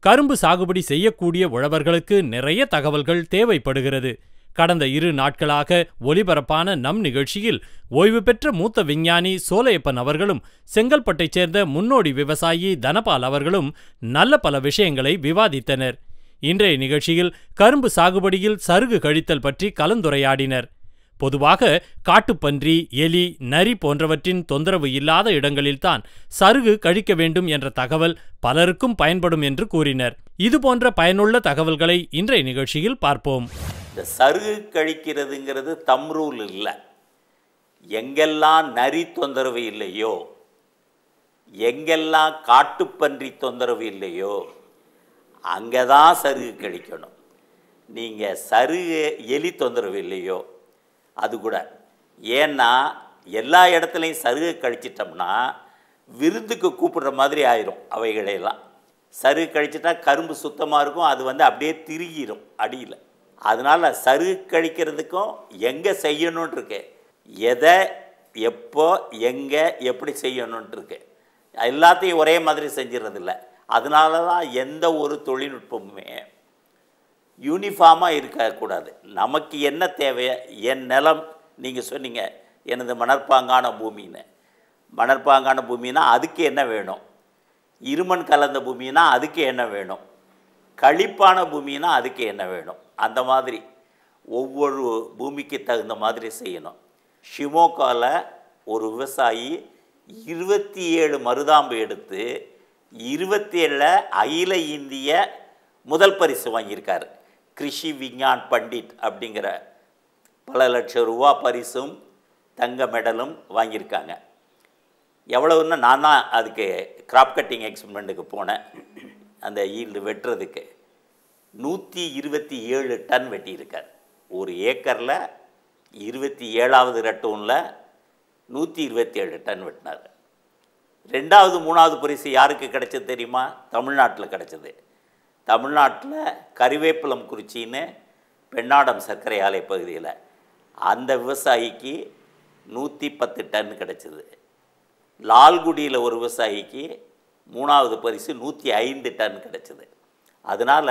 கரும்பு சாகுபடி செய்யக்கூடிய உழவர்களுக்கு நிறைய தகவல்கள் தேவைப்படுகிறது கடந்த இரு நாட்களாக ஒலிபரப்பான நம் நிகழ்ச்சியில் ஓய்வு பெற்ற மூத்த விஞ்ஞானி சோலையப்பன் அவர்களும் செங்கல்பட்டைச் சேர்ந்த முன்னோடி விவசாயி தனபால் அவர்களும் நல்ல பல விஷயங்களை விவாதித்தனர் இன்றைய நிகழ்ச்சியில் கரும்பு சாகுபடியில் சருகு கழித்தல் பற்றி கலந்துரையாடினர் பொதுவாக காட்டுப்பன்றி எலி நரி போன்றவற்றின் தொந்தரவு இல்லாத இடங்களில்தான் சருகு கழிக்க வேண்டும் என்ற தகவல் பலருக்கும் பயன்படும் என்று கூறினர் இதுபோன்ற பயனுள்ள தகவல்களை இன்றைய நிகழ்ச்சியில் பார்ப்போம் இந்த சருகு கழிக்கிறதுங்கிறது தம் ரூல் இல்லை எங்கெல்லாம் நரி தொந்தரவு இல்லையோ எங்கெல்லாம் காட்டுப்பன்றி தொந்தரவு இல்லையோ அங்கே தான் சருகு கழிக்கணும் நீங்கள் சருகு எலி தொந்தரவு இல்லையோ அது கூட ஏன்னா எல்லா இடத்துலையும் சருகு கழிச்சிட்டோம்னா விருந்துக்கு கூப்பிடுற மாதிரி ஆயிரும் அவைகளையெல்லாம் சருகு கழிச்சிட்டா கரும்பு சுத்தமாக இருக்கும் அது வந்து அப்படியே திருகிரும் அடியில் அதனால் சருகு கழிக்கிறதுக்கும் எங்கே செய்யணும்னு இருக்கு எதை எப்போ எங்கே எப்படி செய்யணுன்ட்டு இருக்கு எல்லாத்தையும் ஒரே மாதிரி செஞ்சிடறதில்ல அதனால தான் எந்த ஒரு தொழில்நுட்பமுமே யூனிஃபார்மாக இருக்கக்கூடாது நமக்கு என்ன தேவை என் நிலம் நீங்கள் சொன்னீங்க எனது மணற்பாங்கான பூமின்னு மணற்பாங்கான பூமினா அதுக்கு என்ன வேணும் இருமண் கலந்த பூமினா அதுக்கு என்ன வேணும் களிப்பான பூமினா அதுக்கு என்ன வேணும் அந்த மாதிரி ஒவ்வொரு பூமிக்கு தகுந்த மாதிரி செய்யணும் ஷிமோக்காவில் ஒரு விவசாயி இருபத்தி ஏழு மருதாம்பு எடுத்து இருபத்தி ஏழில் அகில இந்திய முதல் பரிசு வாங்கியிருக்காரு கிருஷி விஞ்ஞான் பண்டிட் அப்படிங்கிற பல லட்சம் ரூபா பரிசும் தங்க மெடலும் வாங்கியிருக்காங்க எவ்வளவுன்னா நான் தான் அதுக்கு கிராப் கட்டிங் எக்ஸ்பெரிமெண்ட்டுக்கு போனேன் அந்த ஈல்டு வெட்டுறதுக்கு நூற்றி இருபத்தி ஏழு டன் வெட்டியிருக்கார் ஒரு ஏக்கரில் இருபத்தி ஏழாவது ரட்டூனில் நூற்றி இருபத்தி ஏழு டன் வெட்டினார் ரெண்டாவது மூணாவது பரிசு யாருக்கு கிடைச்சது தெரியுமா தமிழ்நாட்டில் கிடைச்சது தமிழ்நாட்டில் கறிவேப்பிலம் குறிச்சின்னு பெண்ணாடம் சர்க்கரை ஆலை பகுதியில் அந்த விவசாயிக்கு நூற்றி பத்து டன் கிடச்சிது லால்குடியில் ஒரு விவசாயிக்கு மூணாவது பரிசு நூற்றி ஐந்து டன் கிடச்சிது அதனால்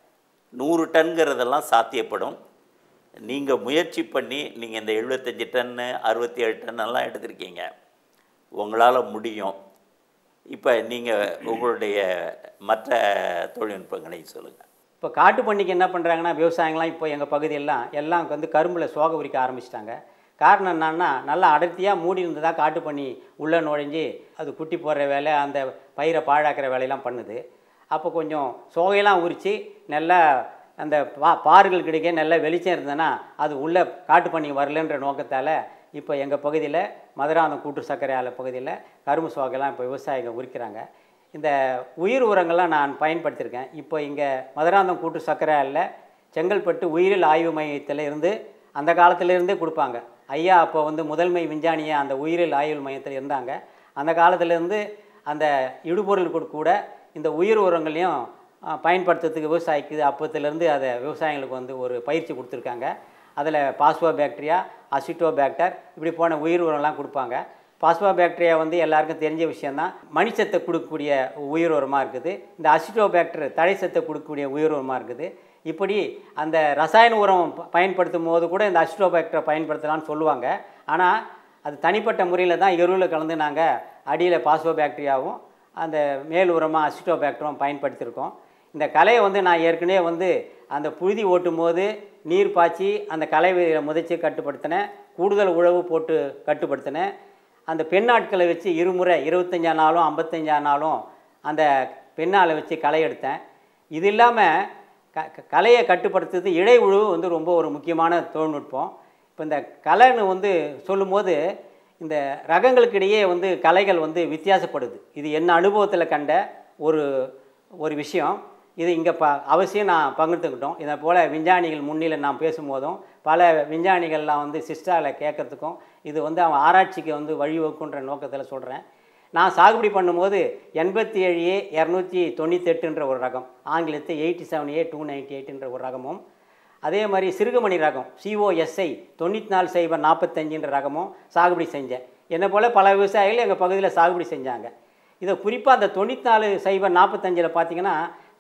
நூறு டன்கிறதெல்லாம் சாத்தியப்படும் நீங்கள் முயற்சி பண்ணி நீங்கள் இந்த எழுபத்தஞ்சி டன்னு அறுபத்தி ஏழு டன் எல்லாம் எடுத்திருக்கீங்க உங்களால் முடியும் இப்போ நீங்கள் உங்களுடைய மற்ற தொழில்நுட்பங்களையும் சொல்லுங்கள் இப்போ காட்டு பண்ணிக்கு என்ன பண்ணுறாங்கன்னா விவசாயங்களாம் இப்போ எங்கள் பகுதியெல்லாம் எல்லாம் வந்து கரும்பில் சோக உரிக்க ஆரம்பிச்சிட்டாங்க காரணம் என்னன்னா நல்லா அடர்த்தியாக மூடி இருந்ததாக காட்டு பண்ணி உள்ளே நுழைஞ்சு அது குட்டி போடுற வேலை அந்த பயிரை பாழாக்கிற வேலையெல்லாம் பண்ணுது அப்போ கொஞ்சம் சோகையெல்லாம் உரித்து நல்லா அந்த பா பாறுகள் கிடைக்க நல்ல வெளிச்சம் இருந்ததுன்னா அது உள்ளே காட்டு பண்ணி வரலன்ற நோக்கத்தால் இப்போ எங்கள் பகுதியில் மதுராந்தம் கூட்டு சர்க்கரை ஆலை பகுதியில் கரும்பு சோகையெல்லாம் இப்போ விவசாயிகள் உரிக்கிறாங்க இந்த உயிர் உரங்கள்லாம் நான் பயன்படுத்தியிருக்கேன் இப்போ இங்கே மதுராந்தம் கூட்டு சர்க்கரை ஆலையில் செங்கல்பட்டு உயிரியல் ஆய்வு மையத்தில் இருந்து அந்த காலத்திலேருந்தே கொடுப்பாங்க ஐயா அப்போ வந்து முதன்மை விஞ்ஞானியாக அந்த உயிரியல் ஆய்வு மையத்தில் இருந்தாங்க அந்த காலத்திலேருந்து அந்த இடுபொருள் கூட கூட இந்த உயிர் உரங்களையும் அஹ், பயன்படுத்துறதுக்கு விவசாயிக்கு அப்போத்துலேருந்து அதை விவசாயிகளுக்கு வந்து ஒரு பயிற்சி கொடுத்துருக்காங்க அதில் பாஸ்போ பாக்டீரியா அசிட்டோ பாக்டர் இப்படி போன உயிர் உரம்லாம் கொடுப்பாங்க பாஸ்போ பாக்டீரியா வந்து எல்லாருக்கும் தெரிஞ்ச விஷயந்தான் மணிச்சத்தை கொடுக்கக்கூடிய உயிர் உரமாக இருக்குது இந்த அசிட்டோ பாக்டர் தழை சத்தை கொடுக்கக்கூடிய உயிர் உரமாக இருக்குது இப்படி அந்த ரசாயன உரம் ப- பயன்படுத்தும் போது கூட இந்த அசிட்டோ பாக்டரை பயன்படுத்தலாம்னு சொல்லுவாங்க ஆனால் அது தனிப்பட்ட முறையில் தான் எருவில் கலந்து நாங்கள் அடியில் பாஸ்போ பாக்டீரியாவும் அந்த மேல் உரமாக அசிட்டோ பாக்டரும் பயன்படுத்தியிருக்கோம் இந்த கலையை வந்து நான் ஏற்கனவே வந்து அந்த புழுதி ஓட்டும் போது நீர் பாய்ச்சி அந்த கலை முதைச்சி கட்டுப்படுத்தினேன் கூடுதல் உழவு போட்டு கட்டுப்படுத்தினேன் அந்த பெண்ணாட்களை வச்சு இருமுறை இருபத்தஞ்சா நாளும் ஐம்பத்தஞ்சா நாளும் அந்த பெண்ணாலை வச்சு களை எடுத்தேன் இது இல்லாமல் க க- கலையை கட்டுப்படுத்துறது இடை உழவு வந்து ரொம்ப ஒரு முக்கியமான தொழில்நுட்பம் இப்போ இந்த கலைன்னு வந்து சொல்லும்போது இந்த ரகங்களுக்கு இடையே வந்து கலைகள் வந்து வித்தியாசப்படுது இது என்ன அனுபவத்தில் கண்ட ஒரு ஒரு விஷயம் இது இங்கே ப அவசியம் நான் பகிர்ந்துக்கிட்டோம் இதை போல் விஞ்ஞானிகள் முன்னிலை நான் பேசும்போதும் பல விஞ்ஞானிகள்லாம் வந்து சிஸ்டாவில் கேட்கறதுக்கும் இது வந்து அவன் ஆராய்ச்சிக்கு வந்து வழிவகுக்குன்ற நோக்கத்தில் சொல்கிறேன் நான் சாகுபடி பண்ணும்போது எண்பத்தி ஏழு ஏ இரநூத்தி தொண்ணூத்தெட்டுன்ற ஒரு ரகம் ஆங்கிலத்தை eighty seven A two ninety எயிட்டுன்ற ஒரு ரகமும் அதே மாதிரி சிறுகுமணி ரகம் சிஓஎஸ்ஐ தொண்ணூற்றி நாலு சைபர் நாற்பத்தஞ்சுன்ற ரகமும் சாகுபடி செஞ்சேன் என்னை போல் பல விவசாயிகள் எங்கள் பகுதியில் சாகுபடி செஞ்சாங்க இதை குறிப்பாக அந்த தொண்ணூற்றி நாலு சைபர் நாற்பத்தஞ்சில் பார்த்தீங்கன்னா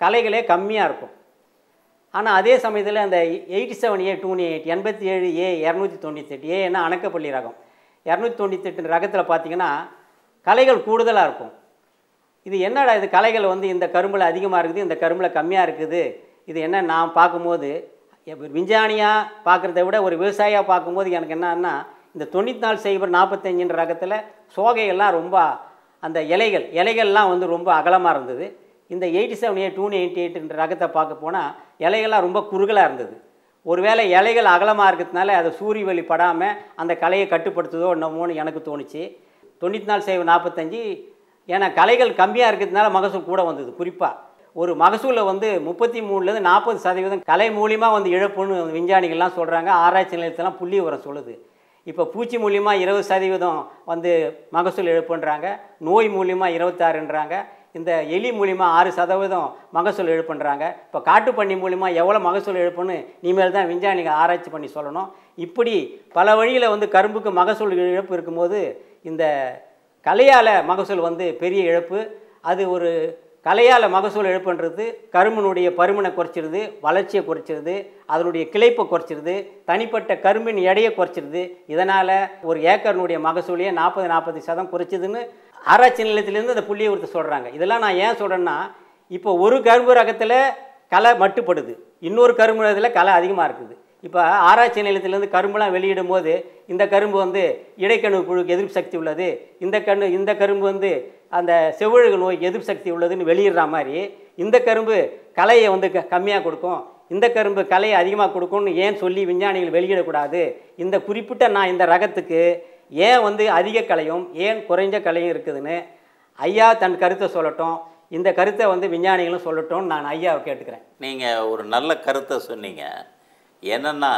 களைகளே கம்மியாக இருக்கும் ஆனால் அதே சமயத்தில் அந்த eighty seven A two eight எண்பத்தி ஏழு ஏ இரநூத்தி தொண்ணூத்தெட்டு ஏ என்ன அணக்கப்பள்ளி ரகம் இரநூத்தி தொண்ணூத்தெட்டு ரகத்தில் பார்த்தீங்கன்னா களைகள் கூடுதலாக இருக்கும் இது என்னடா இது களைகள் வந்து இந்த கரும்பில் அதிகமாக இருக்குது இந்த கரும்பில் கம்மியாக இருக்குது இது என்ன நான் பார்க்கும்போது எப்ப விஞ்ஞானியாக பார்க்குறத விட ஒரு விவசாயியாக பார்க்கும்போது எனக்கு என்னன்னா இந்த தொண்ணூற்றி நாலு சைபர் நாற்பத்தஞ்சுன்ற ரகத்தில் சோகைகள்லாம் ரொம்ப அந்த இலைகள் இலைகள்லாம் வந்து ரொம்ப அகலமாக இருந்தது இந்த eighty seven A two eighty எயிட்ன்ற ரகத்தை பார்க்க போனால் இலைகள்லாம் ரொம்ப குறுகலாக இருந்தது ஒருவேளை இலைகள் அகலமாக இருக்கிறதுனால அது சூரிய வெளி படாமல் அந்த கலையை கட்டுப்படுத்துதோ என்னமோன்னு எனக்கு தோணுச்சு தொண்ணூற்றி நாலு சைவ நாற்பத்தஞ்சு ஏன்னா கலைகள் கம்மியாக இருக்கிறதுனால மகசூல் கூட வந்தது குறிப்பாக ஒரு மகசூலில் வந்து முப்பத்தி மூணுலேருந்து நாற்பது சதவீதம் கலை மூலியமாக வந்து இழப்புன்னு விஞ்ஞானிகள்லாம் சொல்கிறாங்க ஆராய்ச்சி நிலையத்தெல்லாம் புள்ளி உரம் சொல்லுது இப்போ பூச்சி மூலியமாக இருபது சதவீதம் வந்து மகசூல் இழப்புன்றாங்க நோய் மூலியமாக இருபத்தாறுன்றாங்க இந்த எலி மூலிமா ஆறு சதவீதம் மகசூல் இழப்புன்றாங்க இப்போ காட்டுப்பன்னி மூலிமா எவ்வளோ மகசூல் இழப்புன்னு இனிமேல் தான் விஞ்ஞானிகள் ஆராய்ச்சி பண்ணி சொல்லணும் இப்படி பல வழியில் வந்து கரும்புக்கு மகசூல் இழப்பு இருக்கும்போது இந்த கலையால் மகசூல் வந்து பெரிய இழப்பு அது ஒரு கலையால் மகசூல் இழப்புன்றது கரும்பினுடைய பருமனை குறைச்சிருது வளர்ச்சியை குறைச்சிருது அதனுடைய கிளைப்பை குறைச்சிருது தனிப்பட்ட கரும்பின் எடையை குறைச்சிருது இதனால் ஒரு ஏக்கர்னுடைய மகசூலையே நாற்பது நாற்பது சதம் குறைச்சிதுன்னு ஆராய்ச்சி நிலையத்திலேருந்து அந்த புள்ளியை ஒருத்தர் சொல்கிறாங்க இதெல்லாம் நான் ஏன் சொல்கிறேன்னா இப்போ ஒரு கரும்பு ரகத்தில் களை மட்டுப்படுது இன்னொரு கரும்பு ரகத்தில் களை அதிகமாக இருக்குது இப்போ ஆராய்ச்சி நிலையத்திலேருந்து கரும்புலாம் வெளியிடும் போது இந்த கரும்பு வந்து இடைக்கணு புழுக்கு எதிர்ப்பு சக்தி உள்ளது இந்த கண்ணு இந்த கரும்பு வந்து அந்த செவிழுகு நோய்க்கு எதிர்ப்பு சக்தி உள்ளதுன்னு வெளியிடுற மாதிரி இந்த கரும்பு கலையை வந்து க கம்மியாக கொடுக்கும் இந்த கரும்பு கலையை அதிகமாக கொடுக்கும்னு ஏன் சொல்லி விஞ்ஞானிகள் வெளியிடக்கூடாது இந்த குறிப்பிட்ட நான் இந்த ரகத்துக்கு ஏன் வந்து அதிக கலையும் ஏன் குறைஞ்ச கலையும் இருக்குதுன்னு ஐயா தன் கருத்தை சொல்லட்டும் இந்த கருத்தை வந்து விஞ்ஞானிகளும் சொல்லட்டும்னு நான் ஐயாவை கேட்டுக்கிறேன் நீங்கள் ஒரு நல்ல கருத்தை சொன்னீங்க என்னென்னா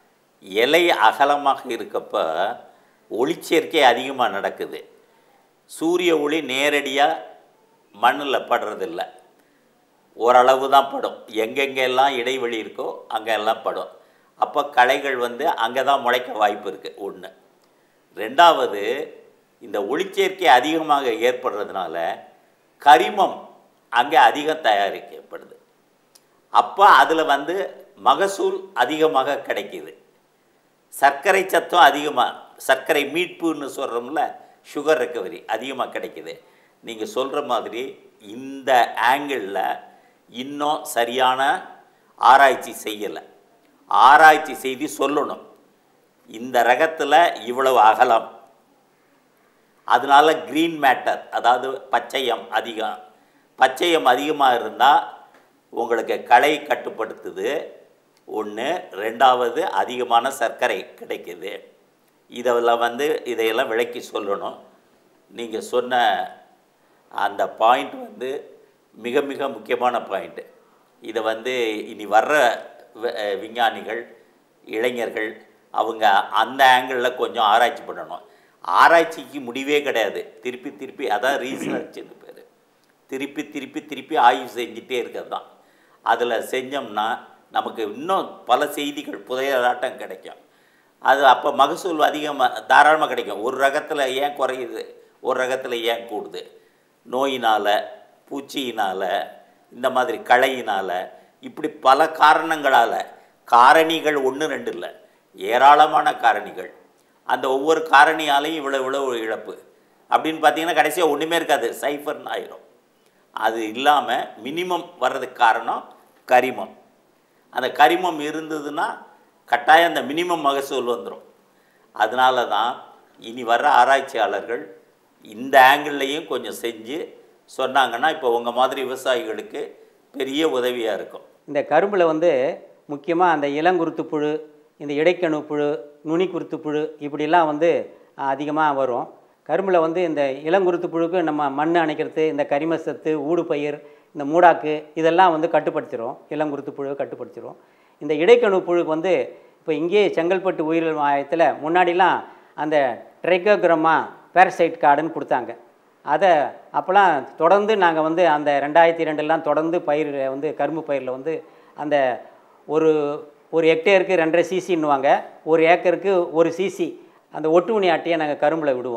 இலை அகலமாக இருக்கப்ப ஒளிச்சேர்க்கை அதிகமாக நடக்குது சூரிய ஒளி நேரடியாக மண்ணில் படுறதில்ல ஓரளவு தான் படும் எங்கெங்கெல்லாம் இடைவெளி இருக்கோ அங்கெல்லாம் படும் அப்போ களைகள் வந்து அங்கே தான் முளைக்க வாய்ப்பு இருக்குது ஒன்று ரெண்டாவது இந்த ஒளிச்சேர்க்கை அதிகமாக ஏற்படுறதுனால கரிமம் அங்கே அதிகம் தயாரிக்கப்படுது அப்போ அதில் வந்து மகசூல் அதிகமாக கிடைக்கிது சர்க்கரை சத்தம் அதிகமாக சர்க்கரை மீட்புன்னு சொல்கிறோம்ல சுகர் ரெக்கவரி அதிகமாக கிடைக்குது நீங்கள் சொல்கிற மாதிரி இந்த ஆங்கிளில் இன்னும் சரியான ஆராய்ச்சி செய்யலை ஆராய்ச்சி செய்து சொல்லணும் இந்த ரகத்தில் இவ்வளவு அகலம் அதனால க்ரீன் மேட்டர் அதாவது பச்சையம் அதிகம் பச்சையம் அதிகமாக இருந்தால் உங்களுக்கு களை கட்டுப்படுத்துது ஒன்று ரெண்டாவது அதிகமான சர்க்கரை கிடைக்குது இதெல்லாம் வந்து இதையெல்லாம் விளக்கி சொல்லணும் நீங்கள் சொன்ன அந்த பாயிண்ட் வந்து மிக மிக முக்கியமான பாயிண்ட்டு இதை வந்து இனி வர்ற வி- அஹ் விஞ்ஞானிகள் இளைஞர்கள் அவங்க அந்த ஆங்கிளில் கொஞ்சம் ஆராய்ச்சி பண்ணணும் ஆராய்ச்சிக்கு முடிவே கிடையாது திருப்பி திருப்பி அதான் ரீசர்ச்னு பேர் திருப்பி திருப்பி திருப்பி ஆய்வு செஞ்சுட்டே இருக்கிறது தான் அதில் செஞ்சோம்னா நமக்கு இன்னும் பல செய்திகள் புதையலாட்டம் கிடைக்கும் அது அப்போ மகசூல் அதிகமாக தாராளமாக கிடைக்கும் ஒரு ரகத்தில் ஏன் குறையுது ஒரு ரகத்தில் ஏன் கூடுது நோயினால் பூச்சியினால் இந்த மாதிரி களையினால் இப்படி பல காரணங்களால் காரணிகள் ஒன்று ரெண்டு இல்லை ஏராளமான காரணிகள் அந்த ஒவ்வொரு காரணியாலையும் இவ்வளோ இவ்வளோ இழப்பு அப்படின்னு பார்த்தீங்கன்னா கடைசியாக ஒன்றுமே இருக்காது சைஃபர்னு ஆயிரும் அது இல்லாமல் மினிமம் வர்றதுக்கு காரணம் கரிமம் அந்த கரிமம் இருந்ததுன்னா கட்டாயம் அந்த மினிமம் மகசூல் வந்துடும் அதனால தான் இனி வர்ற ஆராய்ச்சியாளர்கள் இந்த ஆங்கிள்லையும் கொஞ்சம் செஞ்சு சொன்னாங்கன்னா இப்போ உங்கள் மாதிரி விவசாயிகளுக்கு பெரிய உதவியாக இருக்கும் இந்த கரும்பில் வந்து முக்கியமாக அந்த இளங்குருத்து புழு இந்த இடைக்கணு புழு நுனி குருத்து புழு இப்படிலாம் வந்து அதிகமாக வரும் கரும்பில் வந்து இந்த இளங்குருத்து புழுக்கு நம்ம மண் அணைக்கிறது இந்த கரிம சத்து ஊடுபயிர் இந்த மூடாக்கு இதெல்லாம் வந்து கட்டுப்படுத்திடும் இளங்குருத்து புழுவை கட்டுப்படுத்திடும் இந்த இடைக்கணு புழுக்கு வந்து இப்போ இங்கேயே செங்கல்பட்டு உயிரியல் மையத்தில் முன்னாடிலாம் அந்த ட்ரைகோகிரமா பேரசைட் கார்டுன்னு கொடுத்தாங்க அதை அப்போலாம் தொடர்ந்து நாங்கள் வந்து அந்த ரெண்டாயிரத்தி ரெண்டுலாம் தொடர்ந்து பயிரில் வந்து கரும்பு பயிரில் வந்து அந்த ஒரு ஒரு ஹெக்டேருக்கு ரெண்டரை சிசின்னுவாங்க ஒரு ஏக்கருக்கு ஒரு சிசி அந்த ஒட்டுமணி ஆட்டையை நாங்கள் கரும்பில் விடுவோம்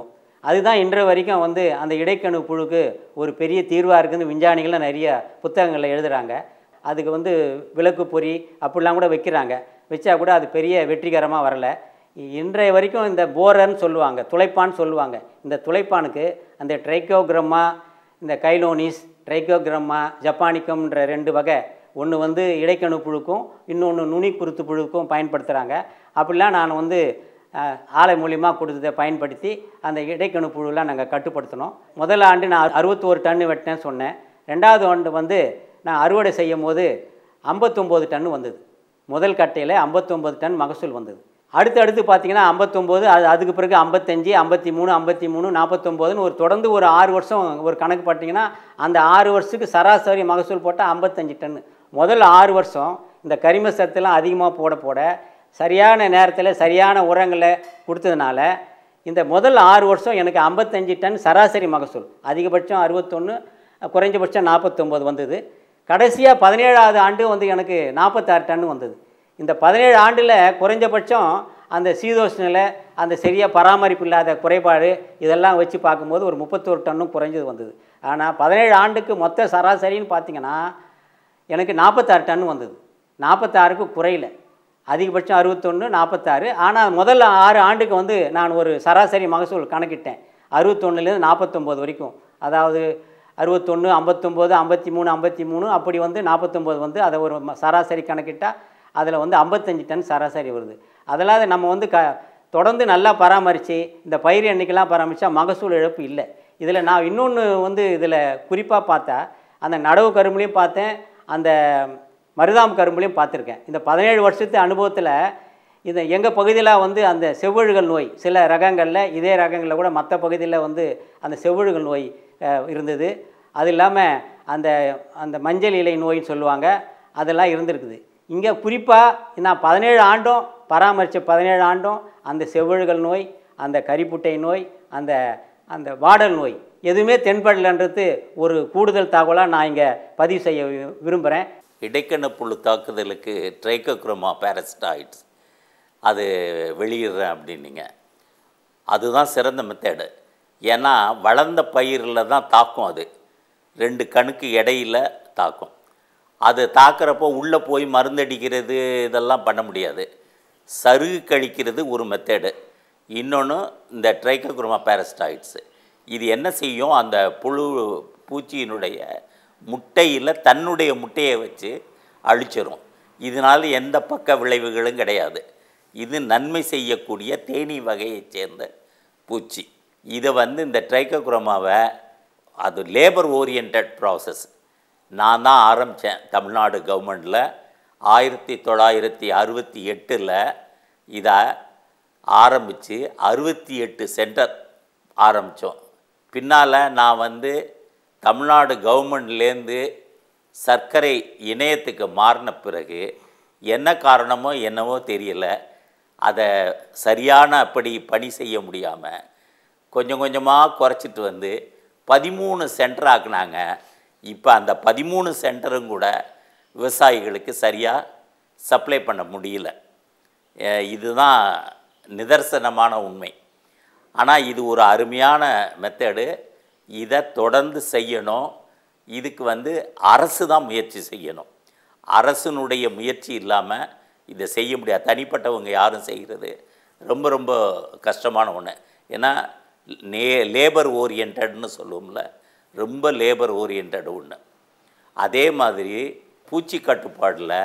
அதுதான் இன்று வரைக்கும் வந்து அந்த இடைக்கணு புழுக்கு ஒரு பெரிய தீர்வாக இருக்குன்னு விஞ்ஞானிகள்லாம் நிறைய புத்தகங்களில் எழுதுகிறாங்க அதுக்கு வந்து விளக்கு பொறி அப்படிலாம் கூட வைக்கிறாங்க வச்சா கூட அது பெரிய வெற்றிகரமாக வரல இன்றைய வரைக்கும் இந்த போரர்னு சொல்லுவாங்க துளைப்பான்னு சொல்லுவாங்க இந்த துளைப்பானுக்கு அந்த ட்ரைக்கோகிரம்மா இந்த கைலோனிஸ் ட்ரைக்கோகிரம்மா ஜப்பானிக்கம்ன்ற ரெண்டு வகை ஒன்று வந்து இடைக்கணு புழுக்கும் இன்னொன்று நுனி குருத்து புழுக்கும் பயன்படுத்துகிறாங்க அப்படிலாம் நான் வந்து அஹ், ஆலை மூலியமா கொடுத்ததை பயன்படுத்தி அந்த இடைக்கணு புழுலாம் நாங்கள் கட்டுப்படுத்தினோம் முதல் ஆண்டு நான் அறுபத்தோரு டன்னு வெட்டினேன்னு சொன்னேன் ரெண்டாவது ஆண்டு வந்து நான் அறுவடை செய்யும் போது ஐம்பத்தொம்போது டன் வந்தது முதல் கட்டையில் ஐம்பத்தொம்போது டன் மகசூல் வந்தது அடுத்து அடுத்து பார்த்தீங்கன்னா ஐம்பத்தொம்போது அது அதுக்கு பிறகு ஐம்பத்தஞ்சு ஐம்பத்தி மூணு ஐம்பத்தி மூணு நாற்பத்தொம்போதுன்னு ஒரு தொடர்ந்து ஒரு ஆறு வருஷம் ஒரு கணக்கு பார்த்தீங்கன்னா அந்த ஆறு வருஷத்துக்கு சராசரி மகசூல் போட்டால் ஐம்பத்தஞ்சு டன்னு முதல் ஆறு வருஷம் இந்த கரிம சத்துலாம் அதிகமாக போட போட சரியான நேரத்தில் சரியான உரங்களை கொடுத்ததுனால இந்த முதல் ஆறு வருஷம் எனக்கு ஐம்பத்தஞ்சு டன் சராசரி மகசூல் அதிகபட்சம் அறுபத்தொன்று குறைஞ்சபட்சம் நாற்பத்தொம்போது வந்தது கடைசியாக பதினேழாவது ஆண்டு வந்து எனக்கு நாற்பத்தாறு டன் வந்தது இந்த பதினேழு ஆண்டில் குறைஞ்சபட்சம் அந்த சீதோஷ்ணில் அந்த சரியாக பராமரிப்பு இல்லாத குறைபாடு இதெல்லாம் வச்சு பார்க்கும்போது ஒரு முப்பத்தோரு டன்னும் குறைஞ்சது வந்தது ஆனால் பதினேழு ஆண்டுக்கு மொத்த சராசரின்னு பார்த்தீங்கன்னா எனக்கு நாற்பத்தாறு டன் வந்தது நாற்பத்தாறுக்கு குறையல அதிகபட்சம் அறுபத்தொன்று நாற்பத்தாறு ஆனால் முதல்ல ஆறு ஆண்டுக்கு வந்து நான் ஒரு சராசரி மகசூல் கணக்கிட்டேன் அறுபத்தொன்னுலேருந்து நாற்பத்தொம்போது வரைக்கும் அதாவது அறுபத்தொன்று ஐம்பத்தொம்போது ஐம்பத்தி மூணு ஐம்பத்தி மூணு அப்படி வந்து நாற்பத்தொம்போது வந்து அதை ஒரு ம- சராசரி கணக்கிட்டால் அதில் வந்து ஐம்பத்தஞ்சு டன் சராசரி வருது அதெல்லாம் நம்ம வந்து க தொடர்ந்து நல்லா பராமரித்து இந்த பயிர் எண்ணிக்கைலாம் பராமரித்தா மகசூல் இழப்பு இல்லை இதில் நான் இன்னொன்று வந்து இதில் குறிப்பாக பார்த்தா அந்த நடவு கரும்புலையும் பார்த்தேன் அந்த மருதாம் கரும்புலையும் பார்த்துருக்கேன் இந்த பதினேழு வருஷத்து அனுபவத்தில் இந்த எங்கள் பகுதியில் வந்து அந்த செவ்வழுகல் நோய் சில ரகங்களில் இதே ரகங்களில் கூட மற்ற பகுதியில் வந்து அந்த செவ்வழுகல் நோய் அஹ், இருந்தது அது இல்லாமல் அந்த அந்த மஞ்சள் இலை நோயின்னு சொல்லுவாங்க அதெல்லாம் இருந்திருக்குது இங்கே குறிப்பாக நான் பதினேழு ஆண்டும் பராமரித்த பதினேழு ஆண்டும் அந்த செவ்வழுகல் நோய் அந்த கரிப்புட்டை நோய் அந்த அந்த வாடல் நோய் எதுவுமே தென்படலைன்றது ஒரு கூடுதல் தகவலாக நான் இங்கே பதிவு செய்ய வி- விரும்புகிறேன் இடைக்கண்ணு புழு தாக்குதலுக்கு ட்ரைக்கோக்ரோமா பேரஸ்டாய்ட்ஸ் அது வெளியிடுறேன் அப்படின்னீங்க அதுதான் சிறந்த மெத்தேடு ஏன்னா வளர்ந்த பயிரில் தான் தாக்கும் அது ரெண்டு கணுக்கு இடையில தாக்கும் அது தாக்குறப்போ உள்ளே போய் மருந்தடிக்கிறது இதெல்லாம் பண்ண முடியாது சருகு கழிக்கிறது ஒரு மெத்தேடு இன்னொன்று இந்த ட்ரைக்கோக்ரோமா பேரஸ்டாய்ட்ஸு இது என்ன செய்யும் அந்த புழு பூச்சியினுடைய முட்டையில் தன்னுடைய முட்டையை வச்சு அழிச்சிரும் இதனால் எந்த பக்க விளைவுகளும் கிடையாது இது நன்மை செய்யக்கூடிய தேனீ வகையைச் சேர்ந்த பூச்சி இதை வந்து இந்த ட்ரைக்கோக்ரோமாவை அது லேபர் ஓரியன்ட் ப்ராசஸ் நான் தான் ஆரம்பித்தேன் தமிழ்நாடு கவர்மெண்டில் ஆயிரத்தி தொள்ளாயிரத்தி அறுபத்தி எட்டில் இதை ஆரம்பித்து அறுபத்தி எட்டு சென்டர் ஆரம்பித்தோம் பின்னால் நான் வந்து தமிழ்நாடு கவர்மெண்ட்லேருந்து சர்க்கரை இணையத்துக்கு மாறின பிறகு என்ன காரணமோ என்னவோ தெரியல அதை சரியான அப்படி பணி செய்ய முடியாமல் கொஞ்சம் கொஞ்சமாக குறைச்சிட்டு வந்து பதிமூணு சென்டர் ஆக்குனாங்க இப்போ அந்த பதிமூணு சென்டரும் கூட விவசாயிகளுக்கு சரியாக சப்ளை பண்ண முடியல அஹ் இதுதான் நிதர்சனமான உண்மை ஆனால் இது ஒரு அருமையான மெத்தடு இதை தொடர்ந்து செய்யணும் இதுக்கு வந்து அரசு தான் முயற்சி செய்யணும் அரசினுடைய முயற்சி இல்லாமல் இதை செய்ய முடியாது தனிப்பட்டவங்க யாரும் செய்கிறது ரொம்ப ரொம்ப கஷ்டமான ஒன்று ஏன்னா நே லேபர் ஓரியன்டட்னு சொல்லுவோம்ல ரொம்ப லேபர் ஓரியன்ட் ஒன்று அதே மாதிரி பூச்சி கட்டுப்பாடில்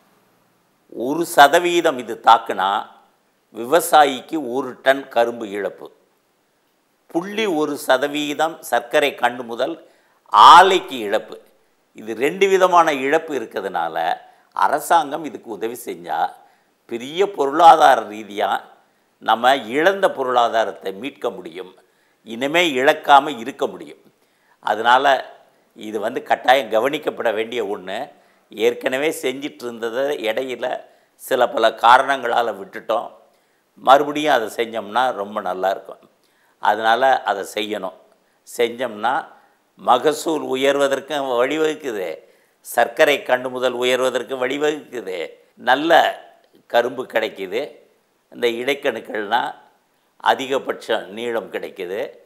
ஒரு சதவீதம் இது தாக்குனா விவசாயிக்கு ஒரு டன் கரும்பு இழப்பு புள்ளி ஒரு சதவீதம் சர்க்கரை கண்டு முதல் ஆலைக்கு இழப்பு இது ரெண்டு விதமான இழப்பு இருக்கிறதுனால அரசாங்கம் இதுக்கு உதவி செஞ்சால் பெரிய பொருளாதார ரீதியாக நம்ம இழந்த பொருளாதாரத்தை மீட்க முடியும் இனிமே இழக்காமல் இருக்க முடியும் அதனால் இது வந்து கட்டாயம் கவனிக்கப்பட வேண்டிய ஒன்று ஏற்கனவே செஞ்சிட்டு இருந்ததை இடையில சில பல காரணங்களால் விட்டுட்டோம் மறுபடியும் அதை செஞ்சோம்னா ரொம்ப நல்லா இருக்கும் அதனால் அதை செய்யணும் செஞ்சோம்னா மகசூல் உயர்வதற்கும் வழிவகுக்குது சர்க்கரை கண்டு முதல் உயர்வதற்கு வழிவகுக்குது நல்ல கரும்பு கிடைக்குது இந்த இடைக்கணுக்கள்னால் அதிகபட்சம் நீளம் கிடைக்குது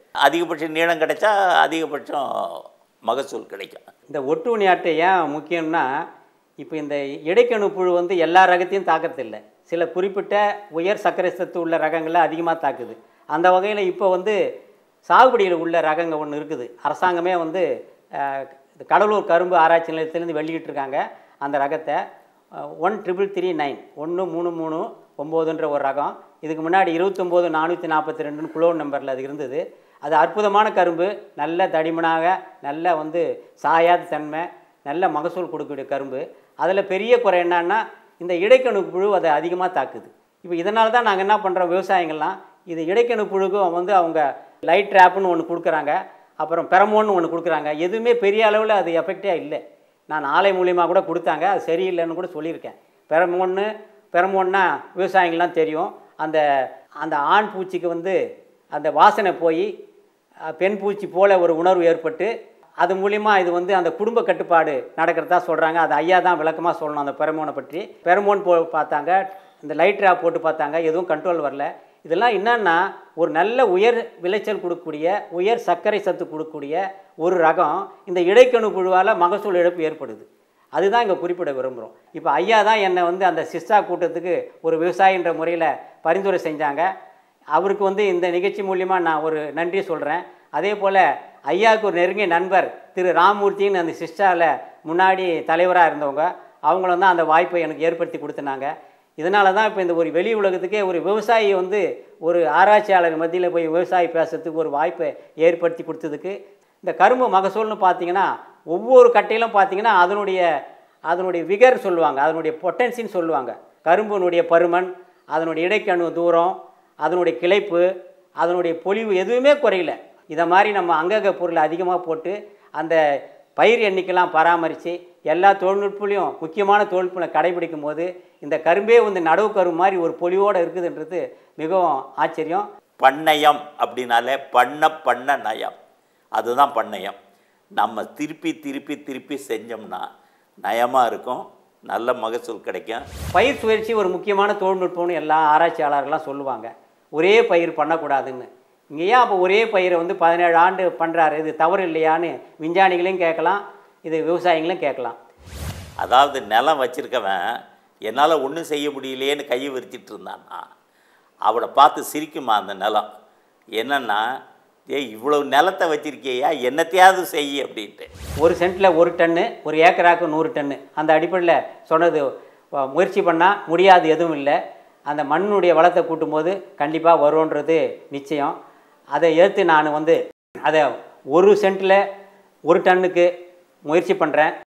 அதிகபட்ச நீளம் கிடைச்சா அதிகபட்சம் மகசூல் கிடைக்கும் இந்த ஒட்டுண்ணி அட்டை ஏன் முக்கியம்னா இப்போ இந்த இடைக்கணு புழு வந்து எல்லா ரகத்தையும் தாக்கறதில்ல சில குறிப்பிட்ட உயர் சர்க்கரை சத்து உள்ள ரகங்களை அதிகமாக தாக்குது அந்த வகையில் இப்போ வந்து சாகுபடியில் உள்ள ரகங்க ஒன்று இருக்குது அரசாங்கமே வந்து அஹ், இந்த கடலூர் கரும்பு ஆராய்ச்சி நிலையத்திலேருந்து வெளியிட்டு இருக்காங்க அந்த ரகத்தை ஒன் ட்ரிபிள் த்ரீ நைன் ஒன்று மூணு மூணு ஒம்போதுன்ற ஒரு ரகம் இதுக்கு முன்னாடி இருபத்தொம்போது நானூற்றி நாற்பத்தி ரெண்டுன்னு குளோன் நம்பரில் அது இருந்தது அது அற்புதமான கரும்பு நல்ல தடிமனாக நல்ல வந்து சாயாத தன்மை நல்ல மகசூல் கொடுக்கக்கூடிய கரும்பு அதில் பெரிய குறை என்னன்னா இந்த இடைக்கணு புழு அதை அதிகமாக தாக்குது இப்போ இதனால தான் நாங்கள் என்ன பண்ணுறோம் விவசாயிகள்லாம் இது இடைக்கணு புழுக்கும் வந்து அவங்க லைட் ட்ராப்னு ஒன்று கொடுக்குறாங்க அப்புறம் பெரமோன்னு ஒன்று கொடுக்குறாங்க எதுவுமே பெரிய அளவில் அது எஃபெக்டே இல்லை நான் ஆலை மூலியமாக கூட கொடுத்தாங்க அது சரியில்லைன்னு கூட சொல்லியிருக்கேன் பெரமோன்னு பெரமோன்னா விவசாயிகள்லாம் தெரியும் அந்த அந்த ஆண் பூச்சிக்கு வந்து அந்த வாசனை போய் அஹ், பெண் பூச்சி போல ஒரு உணர்வு ஏற்பட்டு அது மூலிமா இது வந்து அந்த குடும்ப கட்டுப்பாடு நடக்கிறதா சொல்கிறாங்க அது ஐயா தான் விளக்கமாக சொல்லணும் அந்த பெரமோனை பற்றி பெரமோன் போ பார்த்தாங்க இந்த லைட் ட்ராப் போட்டு பார்த்தாங்க எதுவும் கண்ட்ரோல் வரல இதெல்லாம் என்னன்னா ஒரு நல்ல உயர் விளைச்சல் கொடுக்கக்கூடிய உயர் சர்க்கரை சத்து கொடுக்கக்கூடிய ஒரு ரகம் இந்த இடைக்கணு புழுவால் மகசூல் இழப்பு ஏற்படுது அதுதான் இங்கே குறிப்பிட விரும்புகிறோம் இப்போ ஐயா தான் என்னை வந்து அந்த சிஸ்டா கூட்டத்துக்கு ஒரு விவசாயின்ற முறையில் பரிந்துரை செஞ்சாங்க அவருக்கு வந்து இந்த நிகழ்ச்சி மூலிமா நான் ஒரு நன்றி சொல்கிறேன் அதே போல் ஐயாவுக்கு ஒரு நெருங்கிய நண்பர் திரு ராமூர்த்தின்னு அந்த சிஸ்டாவில் முன்னாடி தலைவராக இருந்தவங்க அவங்களும் தான் அந்த வாய்ப்பை எனக்கு ஏற்படுத்தி கொடுத்துனாங்க இதனால தான் இப்போ இந்த ஒரு வெளி உலகத்துக்கே ஒரு விவசாயி வந்து ஒரு ஆராய்ச்சியாளர் மத்தியில் போய் விவசாயி பேசுறதுக்கு ஒரு வாய்ப்பை ஏற்படுத்தி கொடுத்ததுக்கு இந்த கரும்பு மகசூல்னு பார்த்தீங்கன்னா ஒவ்வொரு கட்டையிலும் பார்த்தீங்கன்னா அதனுடைய அதனுடைய விகர் சொல்லுவாங்க அதனுடைய பொட்டன்சின்னு சொல்லுவாங்க கரும்பினுடைய பருமன் அதனுடைய இடைக்கணு தூரம் அதனுடைய கிளைப்பு அதனுடைய பொலிவு எதுவுமே குறையல இதை மாதிரி நம்ம அங்கக பொருளை அதிகமாக போட்டு அந்த பயிர் எண்ணிக்கைலாம் பராமரித்து எல்லா தொழில்நுட்பலையும் முக்கியமான தொழில்நுட்பங்களை கடைபிடிக்கும் போது இந்த கரும்பே வந்து நடவு கரும்பு மாதிரி ஒரு பொலிவோடு இருக்குதுன்றது மிகவும் ஆச்சரியம் பண்ணையம் அப்படின்னாலே பண்ண பண்ண நயம் அதுதான் பண்ணையம் நம்ம திருப்பி திருப்பி திருப்பி செஞ்சோம்னா நயமாக இருக்கும் நல்ல மகசூல் கிடைக்கும் பயிர் சுழற்சி ஒரு முக்கியமான தொழில்நுட்பம்னு எல்லா ஆராய்ச்சியாளர்கள்லாம் சொல்லுவாங்க ஒரே பயிர் பண்ணக்கூடாதுன்னு இங்கே ஏன் அப்போ ஒரே பயிரை வந்து பதினேழு ஆண்டு பண்ணுறாரு இது தவறு இல்லையான்னு விஞ்ஞானிகளையும் கேட்கலாம் இது விவசாயிகளையும் கேட்கலாம் அதாவது நிலம் வச்சிருக்கவன் என்னால் ஒன்றும் செய்ய முடியலையேன்னு கையை விரிச்சிட்டு இருந்தான்னா அவனை பார்த்து சிரிக்குமா அந்த நிலம் என்னன்னா ஏய் இவ்வளவு நிலத்தை வச்சிருக்கியா என்னத்தையாவது செய் அப்படின்ட்டு ஒரு சென்ட்டில் ஒரு டன்னு ஒரு ஏக்கராக்கு நூறு டன்னு அந்த அடிப்படையில் சொன்னது அஹ், முயற்சி பண்ணால் முடியாது எதுவும் இல்லை அந்த மண்ணுடைய வளத்தை கூட்டும்போது கண்டிப்பாக வரும்ன்றது நிச்சயம் அதை ஏற்று நான் வந்து அதை ஒரு சென்ட்டில் ஒரு டன்னுக்கு முயற்சி பண்ணுறேன்